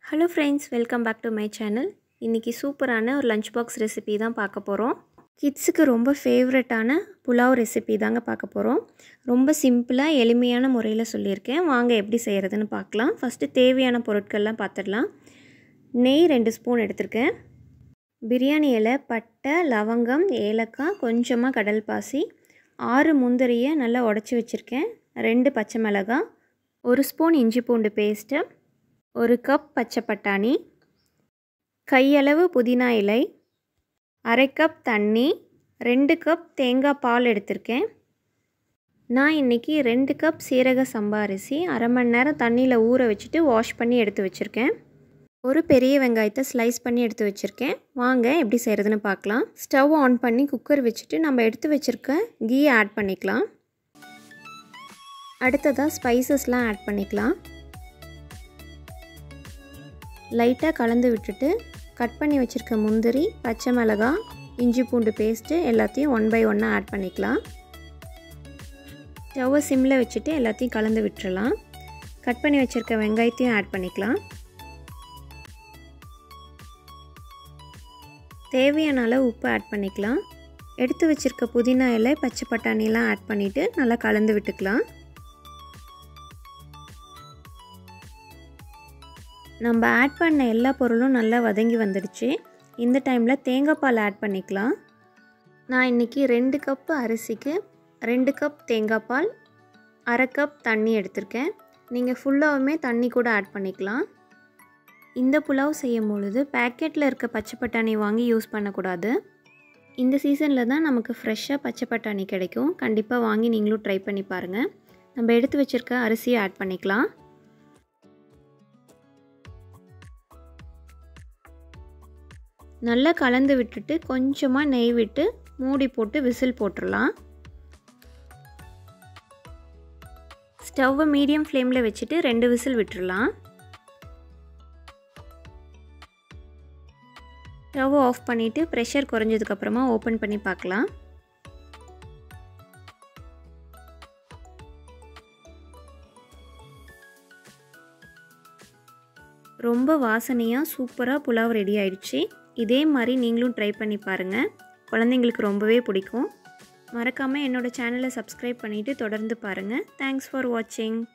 hello friends welcome back to my channel இன்றைக்கி சூப்பரான ஒரு லஞ்ச் பாக்ஸ் ரெசிபி தான் பார்க்க போகிறோம் கிட்ஸுக்கு ரொம்ப ஃபேவரட்டான புலாவ் ரெசிபி தாங்க பார்க்க போகிறோம் ரொம்ப சிம்பிளாக எளிமையான முறையில் சொல்லியிருக்கேன் வாங்க எப்படி செய்கிறதுன்னு பார்க்கலாம் ஃபஸ்ட்டு தேவையான பொருட்கள்லாம் பார்த்துடலாம் நெய் ரெண்டு ஸ்பூன் எடுத்திருக்கேன் பிரியாணி இலை பட்டை லவங்கம் ஏலக்காய் கொஞ்சமாக கடல் பாசி ஆறு முந்திரியை நல்லா உடச்சி வச்சுருக்கேன் ரெண்டு பச்சை மிளகாய் ஒரு ஸ்பூன் இஞ்சி பூண்டு பேஸ்ட்டு ஒரு கப் பச்சை பட்டாணி கையளவு புதினா இலை அரை கப் தண்ணி ரெண்டு கப் தேங்காய் பால் எடுத்திருக்கேன் நான் இன்றைக்கி ரெண்டு கப் சீரக சம்பா அரிசி அரை மணி நேரம் தண்ணியில் ஊற வச்சுட்டு வாஷ் பண்ணி எடுத்து வச்சுருக்கேன் ஒரு பெரிய வெங்காயத்தை ஸ்லைஸ் பண்ணி எடுத்து வச்சுருக்கேன் வாங்க எப்படி செய்கிறதுன்னு பார்க்கலாம் ஸ்டவ் ஆன் பண்ணி குக்கர் வச்சுட்டு நம்ம எடுத்து வச்சுருக்க கீ ஆட் பண்ணிக்கலாம் அடுத்ததாக ஸ்பைசஸ்லாம் ஆட் பண்ணிக்கலாம் லைட்டாக கலந்து விட்டுட்டு கட் பண்ணி வச்சுருக்க முந்திரி பச்சை மிளகாய் இஞ்சி பூண்டு பேஸ்ட்டு எல்லாத்தையும் ஒன் பை ஒன்னாக ஆட் பண்ணிக்கலாம் ஸ்டவ்வை சிம்மில் வச்சுட்டு எல்லாத்தையும் கலந்து விட்டுறலாம் கட் பண்ணி வச்சுருக்க வெங்காயத்தையும் ஆட் பண்ணிக்கலாம் தேவையான அளவு உப்பு ஆட் பண்ணிக்கலாம் எடுத்து வச்சுருக்க புதினா இலை பச்சை பட்டாணிலாம் ஆட் பண்ணிவிட்டு நல்லா கலந்து விட்டுக்கலாம் நம்ம ஆட் பண்ண எல்லா பொருளும் நல்லா வதங்கி வந்துடுச்சு இந்த டைமில் தேங்காய் பால் ஆட் பண்ணிக்கலாம் நான் இன்றைக்கி ரெண்டு கப்பு அரிசிக்கு ரெண்டு கப் தேங்காய் பால் அரை கப் தண்ணி எடுத்திருக்கேன் நீங்கள் ஃபுல்லாகவுமே தண்ணி கூட ஆட் பண்ணிக்கலாம் இந்த புலாவ் செய்யும் பொழுது பேக்கெட்டில் இருக்க பச்சை பட்டாணி வாங்கி யூஸ் பண்ணக்கூடாது இந்த சீசனில் தான் நமக்கு ஃப்ரெஷ்ஷாக பச்சை பட்டாணி கிடைக்கும் கண்டிப்பாக வாங்கி நீங்களும் ட்ரை பண்ணி பாருங்கள் நம்ம எடுத்து வச்சுருக்க அரிசியை ஆட் பண்ணிக்கலாம் நல்லா கலந்து விட்டுட்டு கொஞ்சமாக நெய் விட்டு மூடி போட்டு விசில் போட்டுடலாம் ஸ்டவ்வை மீடியம் ஃப்ளேமில் வச்சுட்டு ரெண்டு விசில் விட்டுடலாம் ஸ்டவ் ஆஃப் பண்ணிவிட்டு ப்ரெஷர் குறைஞ்சதுக்கப்புறமா ஓப்பன் பண்ணி பார்க்கலாம் ரொம்ப வாசனையாக சூப்பராக புலாவ் ரெடி ஆயிடுச்சு இதே மாதிரி நீங்களும் ட்ரை பண்ணி பாருங்கள் குழந்தைங்களுக்கு ரொம்பவே பிடிக்கும் மறக்காமல் என்னோடய சேனலை சப்ஸ்கிரைப் பண்ணிவிட்டு தொடர்ந்து பாருங்கள் தேங்க்ஸ் ஃபார் வாட்சிங்